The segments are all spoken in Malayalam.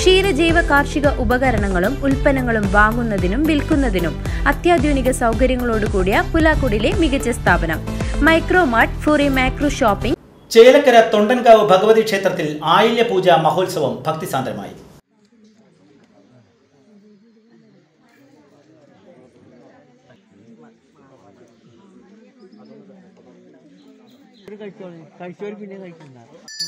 ക്ഷീരജൈവ കാർഷിക ഉപകരണങ്ങളും ഉൽപ്പന്നങ്ങളും വാങ്ങുന്നതിനും വിൽക്കുന്നതിനും അത്യാധുനിക സൗകര്യങ്ങളോടുകൂടിയ പുലാക്കുടിലെ മികച്ച സ്ഥാപനം മൈക്രോമാർട്ട് ഫോറി മാക്രോ ഷോപ്പിംഗ് ചേലക്കര തൊണ്ടൻകാവ് ഭഗവതി ക്ഷേത്രത്തിൽ ആയില്യ പൂജ മഹോത്സവം ഭക്തിസാന്ദ്രമായി കഴിച്ചോര് പിന്നെ കഴിക്കുന്ന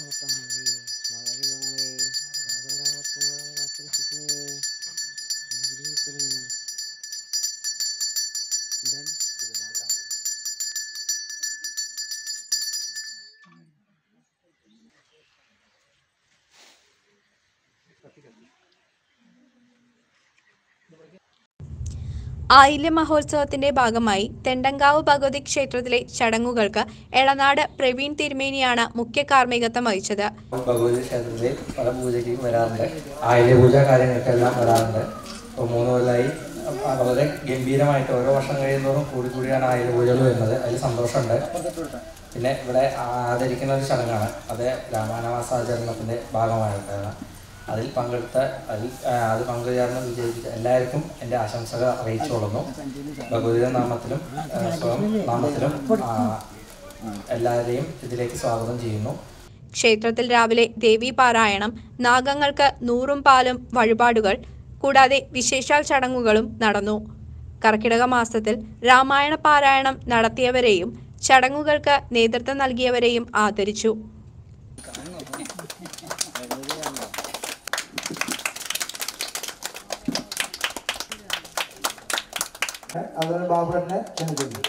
ആയില്യ മഹോത്സവത്തിന്റെ ഭാഗമായി തെണ്ടങ്കാവ് ഭഗവതി ക്ഷേത്രത്തിലെ ചടങ്ങുകൾക്ക് എളനാട് പ്രവീൺ തിരുമേനിയാണ് മുഖ്യ കാർമ്മികത്വം വഹിച്ചത് ഭഗവതി ക്ഷേത്രത്തിൽ പല പൂജയ്ക്കും വരാറുണ്ട് ആയില്യ പൂജ കാര്യങ്ങൾക്കെല്ലാം വരാറുണ്ട് ഇപ്പോൾ മൂന്ന് കൊല്ലമായി വളരെ ഗംഭീരമായിട്ട് ഓരോ വർഷം കഴിയുന്നതോറും കൂടി കൂടിയാണ് ആയില്യ പൂജകൾ വരുന്നത് അതിൽ സന്തോഷമുണ്ട് പിന്നെ ഇവിടെ ആദരിക്കുന്ന ഒരു ചടങ്ങാണ് അത് രാമായണമാസാചരണത്തിൻ്റെ ഭാഗമായിട്ടാണ് അതിൽ പങ്കെടുത്ത അതിൽ ആ, അത് പങ്കുചേർന്ന് വിജയിച്ച എല്ലാവർക്കും എൻ്റെ ആശംസകൾ അറിയിച്ചു കൊള്ളുന്നു ഭഗവതിയുടെ നാമത്തിലും ആ, സ്വയം നാമത്തിലും ആ, എല്ലാവരെയും ഇതിലേക്ക് സ്വാഗതം ചെയ്യുന്നു ക്ഷേത്രത്തിൽ രാവിലെ ദേവീ പാരായണം നാഗങ്ങൾക്ക് നൂറും പാലും വഴിപാടുകൾ കൂടാതെ വിശേഷാൽ ചടങ്ങുകളും നടന്നു കർക്കിടക മാസത്തിൽ രാമായണ പാരായണം നടത്തിയവരെയും ചടങ്ങുകൾക്ക് നേതൃത്വം നൽകിയവരെയും ആദരിച്ചു അതുപോലെ ബാബു തന്നെ ക്ഷണിക്കുന്നു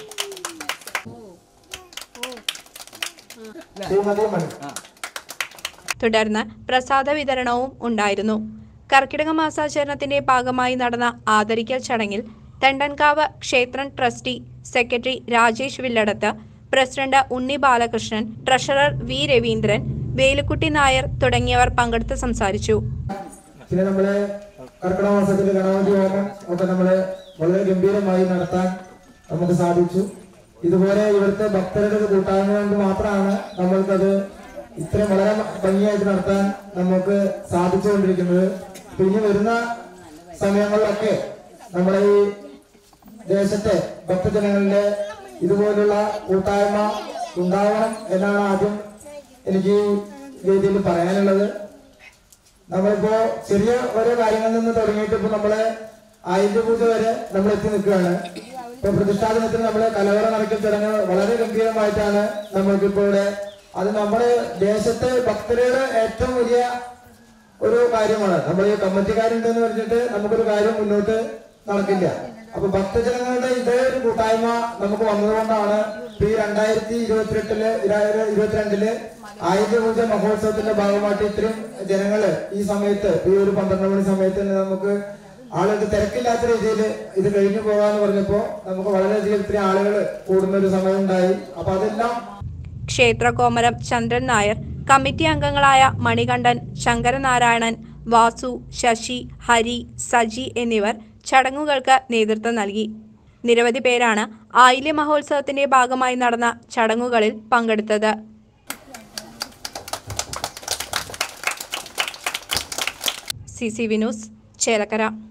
ശ്രീമതി മണി തുടർന്ന് പ്രസാദ വിതരണവും ഉണ്ടായിരുന്നു കർക്കിടക മാസാചരണത്തിന്റെ ഭാഗമായി നടന്ന ആദരിക്കൽ ചടങ്ങിൽ തെണ്ടൻകാവ് ക്ഷേത്രം trustee secretary Rajesh Villadath president Unni Balakrishnan treasurer V Raveendran Velukutty Nair തുടങ്ങിയവർ പങ്കെടുത്ത് സംസാരിച്ചു പിന്നെ നമ്മള് കർക്കിടക മാസത്തിൽ ഗണപതി ഹോമം ഒക്കെ നമ്മള് വളരെ ഗംഭീരമായി നടത്താൻ നമുക്ക് സാധിച്ചു ഇതുപോലെ ഇവിടുത്തെ ഭക്തരുടെ ഒരു കൂട്ടായ്മ കൊണ്ട് മാത്രമാണ് നമ്മൾക്കത് ഇത്രയും വളരെ ഭംഗിയായിട്ട് നടത്താൻ നമുക്ക് സാധിച്ചുകൊണ്ടിരിക്കുന്നത് ഇപ്പൊ ഇനി വരുന്ന സമയങ്ങളിലൊക്കെ നമ്മുടെ ഈ ദേശത്തെ ഭക്തജനങ്ങളുടെ ഇതുപോലുള്ള കൂട്ടായ്മ ഉണ്ടാവണം എന്നാണ് ആദ്യം എനിക്ക് ഈ വേദിയിൽ പറയാനുള്ളത് നമ്മളിപ്പോ ചെറിയ ഓരോ കാര്യങ്ങളിൽ നിന്ന് തുടങ്ങിയിട്ട് ഇപ്പൊ നമ്മള് ആയിരം പൂജ വരെ നമ്മൾ എത്തി നിൽക്കുകയാണ് ഇപ്പൊ പ്രതിഷ്ഠാദിനത്തിൽ നമ്മള് കലവറ നടക്കൽ ചടങ്ങ് വളരെ ഗംഭീരമായിട്ടാണ് നമ്മൾക്കിപ്പോ ഇവിടെ അത് നമ്മുടെ ദേശത്തെ ഭക്തരുടെ ഏറ്റവും വലിയ ഒരു കാര്യമാണ് നമ്മൾ ഈ കമ്മിറ്റിക്കാരുണ്ടെന്ന് പറഞ്ഞിട്ട് നമുക്കൊരു കാര്യം മുന്നോട്ട് നടക്കില്ല അപ്പൊ ഭക്തജനങ്ങളുടെ ഇതേ ഒരു കൂട്ടായ്മ നമുക്ക് വന്നതുകൊണ്ടാണ് ഇപ്പൊ ഈ രണ്ടായിരത്തി ഇരുപത്തിരണ്ടില് ഇരുപത്തിരണ്ടില് ആയുധ പൂജ മഹോത്സവത്തിന്റെ ഭാഗമായിട്ട് ഇത്രയും ജനങ്ങള് ഈ സമയത്ത് ഈ ഒരു പന്ത്രണ്ട് മണി സമയത്ത് തന്നെ നമുക്ക് ആളുകൾക്ക് തിരക്കില്ലാത്ത രീതിയിൽ ഇത് കഴിഞ്ഞു പോകാന്ന് പറഞ്ഞപ്പോ നമുക്ക് വളരെയധികം ഇത്രയും ആളുകൾ കൂടുന്ന ഒരു സമയം ഉണ്ടായി അപ്പൊ അതെല്ലാം ക്ഷേത്രകോമരം ചന്ദ്രൻ നായർ കമ്മിറ്റി അംഗങ്ങളായ മണികണ്ഠൻ ശങ്കരനാരായണൻ വാസു ശശി ഹരി സജി എന്നിവർ ചടങ്ങുകൾക്ക് നേതൃത്വം നൽകി നിരവധി പേരാണ് ആയില്യ മഹോത്സവത്തിന്റെ ഭാഗമായി നടന്ന ചടങ്ങുകളിൽ പങ്കെടുത്തത് സി സി വിനൂസ് ചേലക്കര